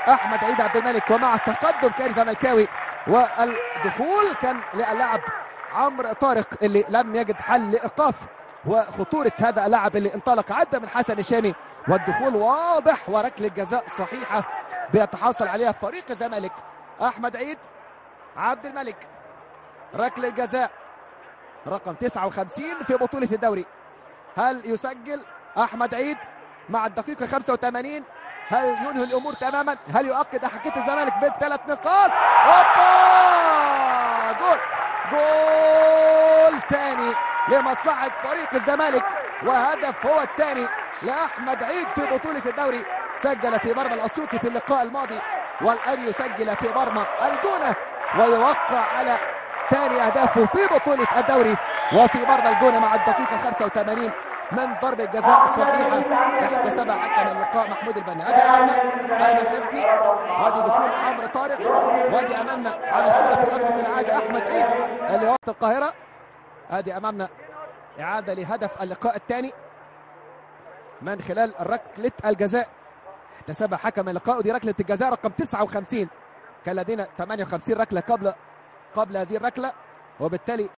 احمد عيد عبد الملك ومع تقدم كاري زملكاوي والدخول كان للاعب عمرو طارق اللي لم يجد حل لايقاف وخطوره هذا اللاعب اللي انطلق عدى من حسن الشامي والدخول واضح وركله جزاء صحيحه بيتحصل عليها فريق الزمالك احمد عيد عبد الملك ركله جزاء رقم 59 في بطوله الدوري هل يسجل احمد عيد مع الدقيقه 85 هل ينهي الامور تماما هل يؤكد احقيه الزمالك بالثلاث نقاط اوبا جول جول ثاني لمصلحه فريق الزمالك وهدف هو الثاني لاحمد عيد في بطوله الدوري سجل في مرمى الاسيوطي في اللقاء الماضي والان يسجل في مرمى الجونه ويوقع على ثاني اهدافه في بطوله الدوري وفي مرمى الجونه مع الدقيقه 85 من ضربة جزاء صحيحة احتسبها حكم اللقاء محمود البنا ادي امامنا ايمن حفني وادي دخول عمرو طارق وادي امامنا على الصورة في لقطة العادة احمد عيد اللي وقت القاهرة ادي امامنا اعادة لهدف اللقاء الثاني من خلال ركلة الجزاء احتسبها حكم اللقاء ودي ركلة الجزاء رقم 59 كان لدينا 58 ركلة قبل قبل هذه الركلة وبالتالي